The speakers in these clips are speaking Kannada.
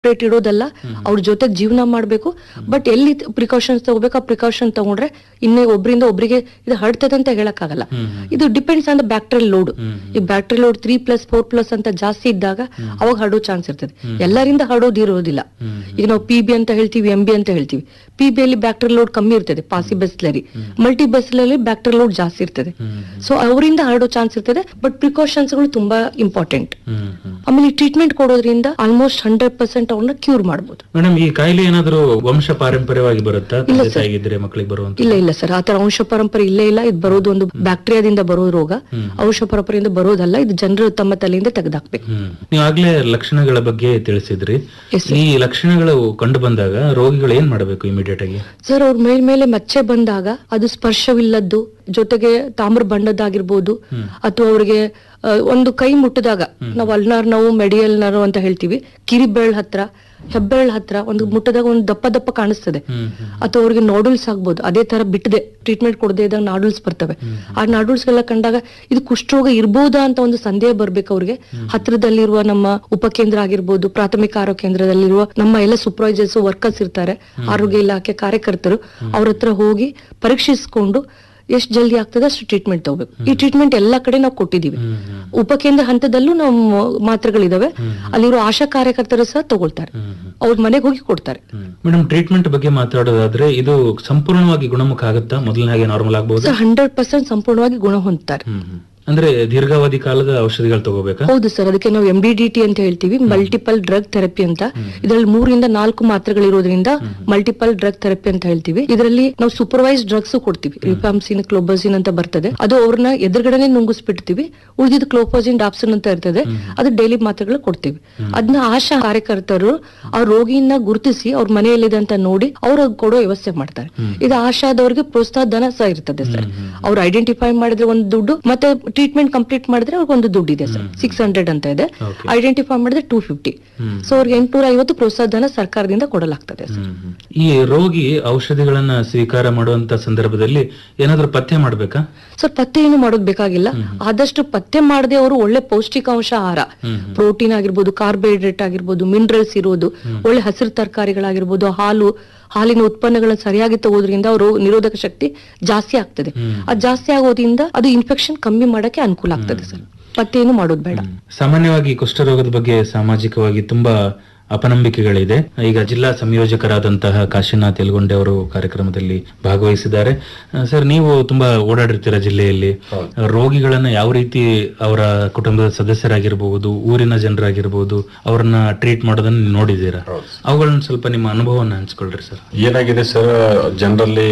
ಸಪ್ರೇಟ್ ಇಡೋದಲ್ಲ ಅವ್ರ ಜೊತೆಗೆ ಜೀವನ ಮಾಡ್ಬೇಕು ಬಟ್ ಎಲ್ಲಿ ಪ್ರಿಕಾಷನ್ಸ್ ತಗೋಬೇಕು ಆ ಪ್ರಿಕಾಷನ್ ತಗೊಂಡ್ರೆ ಇನ್ನೇ ಒಬ್ರಿಂದ ಒಬ್ರಿಗೆ ಇದು ಹರಡ್ತದೆ ಅಂತ ಹೇಳಕ್ಕಾಗಲ್ಲ ಇದು depends on the bacterial load ಈ bacterial load three plus four plus ಅಂತ ಜಾಸ್ತಿ ಇದ್ದಾಗ ಅವಾಗ ಹರಡೋ ಚಾನ್ಸ್ ಇರ್ತದೆ ಎಲ್ಲರಿಂದ ಹರಡೋದು ಇರೋದಿಲ್ಲ ಈಗ ನಾವು ಪಿ ಬಿ ಅಂತ ಹೇಳ್ತೀವಿ ಎಂ ಬಿ ಅಂತ ಹೇಳ್ತೀವಿ ಪಿ ಬಿ ಅಲ್ಲಿ ಬ್ಯಾಕ್ಟೀರಿಯಲ್ ಲೋಡ್ ಕಮ್ಮಿ ಇರ್ತದೆ ಪಾಸಿ ಬೆಸ್ಲರಿ ಮಲ್ಟಿ ಬೆಸ್ಲಲ್ಲಿ ಬ್ಯಾಕ್ಟೀರಿಯಲ್ ಲೋಡ್ ಜಾಸ್ತಿ ಇರ್ತದೆ ಸೊ ಅವರಿಂದ ಹರಡೋ ಚಾನ್ಸ್ ಇರ್ತದೆ ಬಟ್ ಪ್ರಿಕಾಷನ್ಸ್ ಗಳು ತುಂಬಾ ಇಂಪಾರ್ಟೆಂಟ್ ಆಮೇಲೆ ಟ್ರೀಟ್ಮೆಂಟ್ ಕೊಡೋದ್ರಿಂದ ಆಲ್ಮೋಸ್ಟ್ ಹಂಡ್ರೆಡ್ ಪರ್ಸೆಂಟ್ ಅವ್ರನ್ನ ಕ್ಯೂರ್ ಮಾಡ್ಬೋದು ಮೇಡಮ್ ಈ ಕಾಯಿಲೆ ಏನಾದರೂ ವಂಶ ಪಾರಂಪರ್ಯವಾಗಿ ಬರುತ್ತಾ ಇಲ್ಲ ತಂದೆ ಸರ್. ತಾಯಿಗಿದ್ರೆ ಮಕ್ಕಳಿಗೆ ಬರುವಂತ ಇಲ್ಲ ಇಲ್ಲ ಸರ್ ಆತರ ವಂಶ ಪರಂಪರೆ ಇಲ್ಲೇ ಇಲ್ಲ ಇದು ಬರೋದು ಒಂದು ಬ್ಯಾಕ್ಟೀರಿಯಾದಿಂದ ಬರೋ ರೋಗ ವಂಶ ಪರಂಪರೆಯಿಂದ ಬರೋದಲ್ಲ ಇದು ಜನರು ತಮ್ಮ ತಲೆಯಿಂದ ತೆಗೆದಾಕ್ಬೇಕು ಹ್ಮ್ ನೀವು ಆಗ್ಲೇ ಲಕ್ಷಣಗಳ ಬಗ್ಗೆ ತಿಳಿಸಿದ್ರಿ Yes, sir. ಈ ಲಕ್ಷಣಗಳು ಕಂಡು ಬಂದಾಗ ರೋಗಿಗಳು ಏನ್ ಮಾಡಬೇಕು ಇಮಿಡಿಯೇಟ್ ಆಗಿ ಸರ್ ಅವ್ರ ಮೇಲ್ ಮೇಲೆ ಮಚ್ಚೆ ಬಂದಾಗ ಅದು ಸ್ಪರ್ಶವಿಲ್ಲದ್ದು ಜೊತೆಗೆ ತಾಮ್ರ ಬಣ್ಣದ್ದಾಗಿರ್ಬೋದು ಅಥವಾ ಅವ್ರಿಗೆ ಆ, ಒಂದು ಕೈ ಮುಟ್ಟಿದಾಗ ನಾವು ಅಲ್ನಾರ್ ನೋವು ಮೆಡಿಯಲ್ ನರ್ವ್ ಅಂತ ಹೇಳ್ತೀವಿ ಕಿರಿಬೆರಳ್ ಹತ್ರ ಹೆಬ್ಬೆರಳ್ ಹತ್ರ ಒಂದು ಮುಟ್ಟದಾಗ ಒಂದು ದಪ್ಪ ದಪ್ಪ ಕಾಣಿಸ್ತದೆ ಅಥವಾ ಅವ್ರಿಗೆ ನಾಡುಲ್ಸ್ ಆಗ್ಬೋದು ಅದೇ ತರ ಬಿಟ್ಟದೆ ಟ್ರೀಟ್ಮೆಂಟ್ ಕೊಡದೆ ಇದ್ದಾಗ ನಾಡುಲ್ಸ್ ಬರ್ತವೆ ಆ ನಾಡುಲ್ಸ್ ಎಲ್ಲ ಕಂಡಾಗ ಇದು ಕುಷ್ಠರೋಗ ಇರ್ಬೋದಾ ಅಂತ ಒಂದು ಸಂದೇಹ ಬರ್ಬೇಕು ಅವ್ರಿಗೆ ಹತ್ರದಲ್ಲಿರುವ ನಮ್ಮ ಉಪಕೇಂದ್ರ ಆಗಿರ್ಬೋದು ಪ್ರಾಥಮಿಕ ಆರೋಗ್ಯ ಕೇಂದ್ರದಲ್ಲಿರುವ ನಮ್ಮ ಎಲ್ಲ ಸೂಪರ್ವೈಸರ್ಸ್ ವರ್ಕರ್ಸ್ ಇರ್ತಾರೆ ಆರೋಗ್ಯ ಇಲಾಖೆ ಕಾರ್ಯಕರ್ತರು ಅವ್ರ ಹತ್ರ ಹೋಗಿ ಪರೀಕ್ಷಿಸ್ಕೊಂಡು ಎಷ್ಟು ಜಲ್ದಿ ಆಗ್ತದೆ ಅಷ್ಟು ಟ್ರೀಟ್ಮೆಂಟ್ ತಗೋಬೇಕು ಈ ಟ್ರೀಟ್ಮೆಂಟ್ ಎಲ್ಲಾ ಕಡೆ ನಾವು ಕೊಟ್ಟಿದೀವಿ ಉಪಕೇಂದ್ರ ಹಂತದಲ್ಲೂ ನಮ್ಮ ಮಾತ್ರೆಗಳಿದಾವೆ ಅಲ್ಲಿರೋ ಆಶಾ ಕಾರ್ಯಕರ್ತರು ಸಹ ತಗೊಳ್ತಾರೆ ಅವ್ರ ಮನೆಗೆ ಹೋಗಿ ಕೊಡ್ತಾರೆ ಮೇಡಮ್ ಟ್ರೀಟ್ಮೆಂಟ್ ಬಗ್ಗೆ ಮಾತಾಡೋದಾದ್ರೆ ಇದು ಸಂಪೂರ್ಣವಾಗಿ ಗುಣಮುಖ ಆಗುತ್ತಾ ಮೊದಲನೇ ಹಾಗೆ ನಾರ್ಮಲ್ ಆಗ್ಬಹುದು ಹಂಡ್ರೆಡ್ ಪರ್ಸೆಂಟ್ ಸಂಪೂರ್ಣವಾಗಿ ಗುಣ ಹೊಂದ್ತಾರೆ ಅಂದ್ರೆ ದೀರ್ಘಾವಧಿ ಕಾಲದ ಔಷಧಿಗಳು ತಗೋಬೇಕಾ ಹೌದು ಸರ್ ಅದಕ್ಕೆ ನಾವು ಎಂ ಡಿ ಡಿ ಟಿ ಅಂತ ಹೇಳ್ತೀವಿ ಮಲ್ಟಿಪಲ್ ಡ್ರಗ್ ಥೆರಪಿ ಅಂತ ಇದರಲ್ಲಿ ಮೂರಿಂದ ನಾಲ್ಕು ಮಾತ್ರೆಗಳಿರೋದ್ರಿಂದ ಮಲ್ಟಿಪಲ್ ಡ್ರಗ್ ಥೆರಪಿ ಅಂತ ಹೇಳ್ತೀವಿ ಇದರಲ್ಲಿ ನಾವು ಸೂಪರ್ವೈಸ್ ಡ್ರಗ್ಸ್ ಕೊಡ್ತೀವಿ ರಿಪಾಮ್ಸಿನ್ ಕ್ಲೋಬಸಿನ್ ಅಂತ ಬರ್ತದೆ ಅದು ಅವ್ರನ್ನ ಎದುರುಗಡೆನೆ ನುಂಗಿಸ್ಬಿಡ್ತೀವಿ ಉಳಿದಿದ್ದು ಕ್ಲೋಪೋಸಿನ್ ಡಾಪ್ಸಿನ್ ಅಂತ ಇರ್ತದೆ ಅದು ಡೈಲಿ ಮಾತ್ರೆಗಳು ಕೊಡ್ತೀವಿ ಅದನ್ನ ಆಶಾ ಕಾರ್ಯಕರ್ತರು ಆ ರೋಗಿಯನ್ನ ಗುರುತಿಸಿ ಅವ್ರ ಮನೆಯಲ್ಲಿದೆ ಅಂತ ನೋಡಿ ಅವ್ರು ಕೊಡೋ ವ್ಯವಸ್ಥೆ ಮಾಡ್ತಾರೆ ಇದು ಆಶಾದವ್ರಿಗೆ ಪ್ರೋತ್ಸಾಹ ಧನ ಸಹ ಇರ್ತದೆ ಸರ್ ಅವ್ರು ಐಡೆಂಟಿಫೈ ಮಾಡಿದ್ರೆ ಒಂದು ದುಡ್ಡು ಮತ್ತೆ ಟ್ರೀಟ್ಮೆಂಟ್ ಕಂಪ್ಲೀಟ್ ಮಾಡಿದ್ರೆ ಅವ್ರಿಗೆ ಒಂದು ದುಡ್ಡು ಇದೆ ಸರ್ ಸಿಕ್ಸ್ ಹಂಡ್ರೆಡ್ ಅಂತ ಇದೆ Okay. ಐಡೆಂಟಿಫೈ ಮಾಡಿದ್ರೆ ಟೂ ಫಿಫ್ಟಿ ಸೊ ಅವ್ರಿಗೆ ಎಂಟುನೂರ ಐವತ್ತು ಪ್ರೋತ್ಸಾಹ ಧನ ಸರ್ಕಾರದಿಂದ ಕೊಡಲಾಗ್ತದೆ ಸರ್ ಈ ರೋಗಿ ಔಷಧಿಗಳನ್ನ ಸ್ವೀಕಾರ ಮಾಡುವಂತ ಸಂದರ್ಭದಲ್ಲಿ ಏನಾದ್ರೂ ಪಥ್ಯ ಮಾಡ್ಬೇಕಾ ಸರ್ ಪತ್ತೆ ಏನು ಮಾಡೋದ್ ಬೇಕಾಗಿಲ್ಲ ಆದಷ್ಟು ಪತ್ತೆ ಮಾಡದೆ ಅವರು ಒಳ್ಳೆ ಪೌಷ್ಟಿಕಾಂಶ ಆಹಾರ ಪ್ರೋಟೀನ್ ಆಗಿರ್ಬೋದು ಕಾರ್ಬೋಹೈಡ್ರೇಟ್ ಆಗಿರ್ಬೋದು ಮಿನರಲ್ಸ್ ಇರೋದು ಒಳ್ಳೆ ಹಸಿರು ತರಕಾರಿಗಳಾಗಿರ್ಬೋದು ಹಾಲು ಹಾಲಿನ ಉತ್ಪನ್ನಗಳನ್ನ ಸರಿಯಾಗಿ ತಗೋದ್ರಿಂದ ಅವರು ನಿರೋಧಕ ಶಕ್ತಿ ಜಾಸ್ತಿ ಆಗ್ತದೆ ಅದು ಜಾಸ್ತಿ ಆಗೋದ್ರಿಂದ ಅದು ಇನ್ಫೆಕ್ಷನ್ ಕಮ್ಮಿ ಮಾಡಕ್ಕೆ ಅನುಕೂಲ ಆಗ್ತದೆ ಸರ್ ಪತ್ತೆ ಏನು ಮಾಡೋದು ಬೇಡ ಸಾಮಾನ್ಯವಾಗಿ ಕುಷ್ಠರೋಗದ ಬಗ್ಗೆ ಸಾಮಾಜಿಕವಾಗಿ ತುಂಬಾ ಅಪನಂಬಿಕೆಗಳಿದೆ ಈಗ ಜಿಲ್ಲಾ ಸಂಯೋಜಕರಾದಂತಹ ಕಾಶಿನಾಥ್ ಯಲ್ಗೊಂಡೆ ಅವರು ಕಾರ್ಯಕ್ರಮದಲ್ಲಿ ಭಾಗವಹಿಸಿದ್ದಾರೆ ಆ, ಸರ್ ನೀವು ತುಂಬಾ ಓಡಾಡಿರ್ತೀರ ಜಿಲ್ಲೆಯಲ್ಲಿ ರೋಗಿಗಳನ್ನ ಯಾವ ರೀತಿ ಅವರ ಕುಟುಂಬದ ಸದಸ್ಯರಾಗಿರ್ಬಹುದು ಊರಿನ ಜನರಾಗಿರ್ಬಹುದು ಅವರನ್ನ ಟ್ರೀಟ್ ಮಾಡೋದನ್ನ ನೀವು ನೋಡಿದ್ದೀರಾ ಅವುಗಳನ್ನ ಸ್ವಲ್ಪ ನಿಮ್ಮ ಅನುಭವವನ್ನು ಹಂಚ್ಕೊಳ್ರಿ ಸರ್ ಏನಾಗಿದೆ ಸರ್ ಜನರಲ್ಲಿ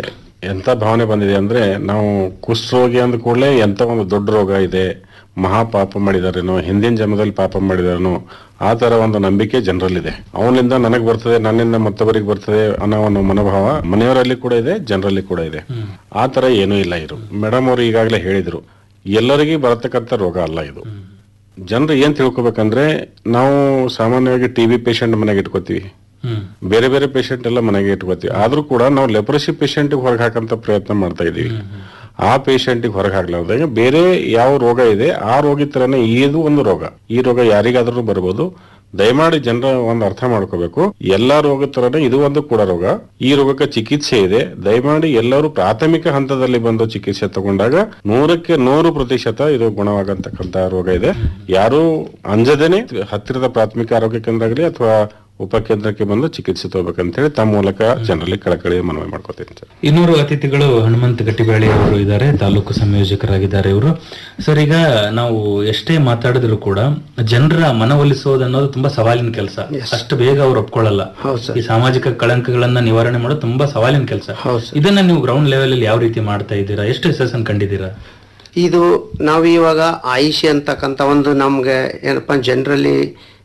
ಎಂತ ಭಾವನೆ ಬಂದಿದೆ ಅಂದ್ರೆ ನಾವು ಕುಷ್ಠರೋಗಿ ಅಂದ ಕೂಡಲೇ ಎಂತ ಒಂದು ದೊಡ್ಡ ರೋಗ ಇದೆ ಮಹಾ ಪಾಪ ಮಾಡಿದಾರೇನೋ ಹಿಂದಿನ ಜನ್ಮದಲ್ಲಿ ಪಾಪ ಮಾಡಿದಾರೇನೋ ಆ ತರ ಒಂದು ನಂಬಿಕೆ ಜನರಲ್ಲಿದೆ ಅವನಿಂದ ನನಗ್ ಬರ್ತದೆ ನನ್ನಿಂದ ಮತ್ತೊಬ್ಬರಿಗೆ ಬರ್ತದೆ ಅನ್ನೋ ಒಂದು ಮನೋಭಾವ ಮನೆಯವರಲ್ಲಿ ಕೂಡ ಇದೆ ಜನರಲ್ಲಿ ಕೂಡ ಇದೆ ಆ ತರ ಏನೂ ಇಲ್ಲ ಇದು ಮೇಡಮ್ ಅವರು ಈಗಾಗಲೇ ಹೇಳಿದ್ರು ಎಲ್ಲರಿಗೂ ಬರತಕ್ಕಂತ ರೋಗ ಅಲ್ಲ ಇದು ಜನರು ಏನ್ ತಿಳ್ಕೊಬೇಕಂದ್ರೆ ನಾವು ಸಾಮಾನ್ಯವಾಗಿ ಟಿಬಿ ಪೇಷಂಟ್ ಮನೆಗೆ ಇಟ್ಕೋತೀವಿ ಹ್ಮ್ ಬೇರೆ ಬೇರೆ ಪೇಷಂಟ್ ಎಲ್ಲ ಮನೆಗೆ ಇಟ್ಕೋತೀವಿ ಆದ್ರೂ ಕೂಡ ನಾವು ಲೆಪ್ರಸಿ ಪೇಷಂಟ್ ಹೊರಗೆ ಹಾಕಂತ ಪ್ರಯತ್ನ ಮಾಡ್ತಾ ಇದೀವಿ ಆ ಪೇಷಂಟ್ ಹೊರಗೆ ಹಾಕ್ಲಾರ್ದಾಗ ಬೇರೆ ಯಾವ ರೋಗ ಇದೆ ಆ ರೋಗಿ ತರನೇ ಇದು ಒಂದು ರೋಗ ಈ ರೋಗ ಯಾರಿಗಾದ್ರೂ ಬರ್ಬೋದು ದಯಮಾಡಿ ಜನರ ಒಂದು ಅರ್ಥ ಮಾಡ್ಕೋಬೇಕು ಎಲ್ಲಾ ರೋಗ ತರನೇ ಇದು ಒಂದು ಕೂಡ ರೋಗ ಈ ರೋಗಕ್ಕೆ ಚಿಕಿತ್ಸೆ ಇದೆ ದಯಮಾಡಿ ಎಲ್ಲರೂ ಪ್ರಾಥಮಿಕ ಹಂತದಲ್ಲಿ ಬಂದು ಚಿಕಿತ್ಸೆ ತಗೊಂಡಾಗ ನೂರಕ್ಕೆ ನೂರು ಪ್ರತಿಶತ ಇದು ಗುಣವಾಗತಕ್ಕಂತ ರೋಗ ಇದೆ ಯಾರು ಅಂಜದೇನೆ ಹತ್ತಿರದ ಪ್ರಾಥಮಿಕ ಆರೋಗ್ಯ ಕೇಂದ್ರ ಆಗಲಿ ಅಥವಾ ಉಪಕೇಂದ್ರಕ್ಕೆ ಬಂದು ಚಿಕಿತ್ಸೆ ತಗೋಬೇಕಂತ ಹೇಳಿ ತಮ್ಮ ಮೂಲಕ ಜನರಲ್ಲಿ ಕಳಕಳಿ ಮನವಿ ಮಾಡ್ಕೋತೀನಿ ಸರ್ ಇನ್ನೂರು ಅತಿಥಿಗಳು ಹನುಮಂತ ಗಟ್ಟಿಬಾಳಿ ಅವರು ಇದ್ದಾರೆ ತಾಲೂಕು ಸಂಯೋಜಕರಾಗಿದ್ದಾರೆ ಇವರು ಸರ್ ಈಗ ನಾವು ಎಷ್ಟೇ ಮಾತಾಡಿದ್ರು ಕೂಡ ಜನರ ಮನವೊಲಿಸೋದು ಅನ್ನೋದು ತುಂಬಾ ಸವಾಲಿನ ಕೆಲಸ ಅಷ್ಟು ಬೇಗ ಅವ್ರು ಒಪ್ಕೊಳ್ಳಲ್ಲ ಈ ಸಾಮಾಜಿಕ ಕಳಂಕಗಳನ್ನ ನಿವಾರಣೆ ಮಾಡೋದು ತುಂಬಾ ಸವಾಲಿನ ಕೆಲಸ ಇದನ್ನ ನೀವು ಗ್ರೌಂಡ್ ಲೆವೆಲ್ ಅಲ್ಲಿ ಯಾವ ರೀತಿ ಮಾಡ್ತಾ ಇದ್ದೀರಾ ಎಷ್ಟು ಯಶಸ್ಸನ್ನು ಕಂಡಿದ್ದೀರಾ ಇದು ನಾವು ಇವಾಗ ಆಯುಷಿ ಅಂತಕ್ಕಂಥ ಒಂದು ನಮ್ಗೆ ಏನಪ್ಪ ಜನರಲ್ಲಿ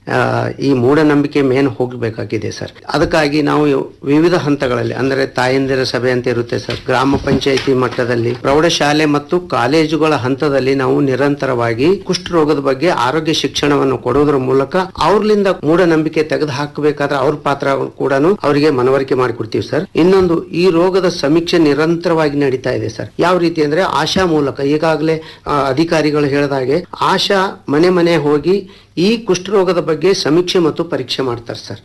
ಈ ಮೂಢನಂಬಿಕೆ ಮೇನ್ ಹೋಗಬೇಕಾಗಿದೆ ಸರ್ ಅದಕ್ಕಾಗಿ ನಾವು ವಿವಿಧ ಹಂತಗಳಲ್ಲಿ ಅಂದ್ರೆ ತಾಯಂದಿರ ಸಭೆ ಅಂತ ಇರುತ್ತೆ ಸರ್ ಗ್ರಾಮ ಪಂಚಾಯಿತಿ ಮಟ್ಟದಲ್ಲಿ ಪ್ರೌಢಶಾಲೆ ಮತ್ತು ಕಾಲೇಜುಗಳ ಹಂತದಲ್ಲಿ ನಾವು ನಿರಂತರವಾಗಿ ಕುಷ್ಠರೋಗದ ಬಗ್ಗೆ ಆರೋಗ್ಯ ಶಿಕ್ಷಣವನ್ನು ಕೊಡೋದ್ರ ಮೂಲಕ ಅವ್ರಲಿಂದ ಮೂಢನಂಬಿಕೆ ತೆಗೆದು ಹಾಕಬೇಕಾದ್ರೆ ಅವ್ರ ಪಾತ್ರ ಕೂಡ ಅವರಿಗೆ ಮನವರಿಕೆ ಮಾಡಿಕೊಡ್ತೀವಿ ಸರ್ ಇನ್ನೊಂದು ಈ ರೋಗದ ಸಮೀಕ್ಷೆ ನಿರಂತರವಾಗಿ ನಡೀತಾ ಇದೆ ಸರ್ ಯಾವ ರೀತಿ ಅಂದ್ರೆ ಆಶಾ ಮೂಲಕ ಈಗಾಗಲೇ ಆ, ಅಧಿಕಾರಿಗಳು ಹೇಳಿದಾಗೆ ಆಶಾ ಮನೆ ಮನೆ ಹೋಗಿ ಈ ಕುಷ್ಠರೋಗದ ಬಗ್ಗೆ ಸಮೀಕ್ಷೆ ಮತ್ತು ಪರೀಕ್ಷೆ ಮಾಡ್ತಾರೆ ಸರ್